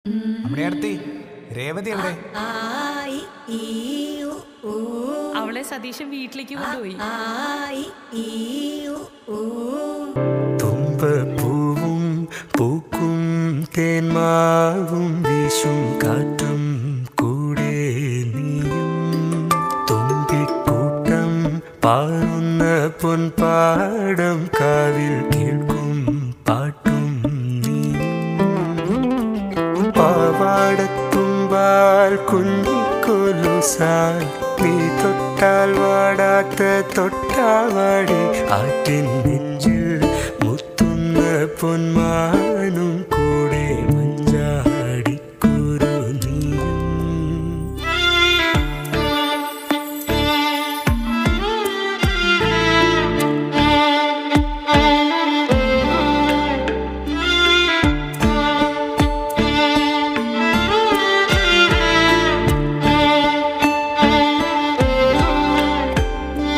നമ്മുടെ അടുത്ത് രേവതി എവിടെ അവളെ സതീശൻ വീട്ടിലേക്ക് കൊണ്ടുപോയി തുമ്പപ്പൂവും പൂക്കും തേന്മാവും വീശും കാറ്റും കൂടെ നീയും തുമ്പിക്കൂട്ടം പാറുന്ന പൊൻപാടം കാവിൽ കേൾക്കും പാട്ടും നീയും പാവാടത്തുമ്പാൽ കുഞ്ഞിക്കൊലുസാൽ നീ തൊട്ടാൽ വാടാത്ത തൊട്ടാവാടി ആറ്റിൻ നെഞ്ചിൽ മുത്തുന്ന പൊന്മാ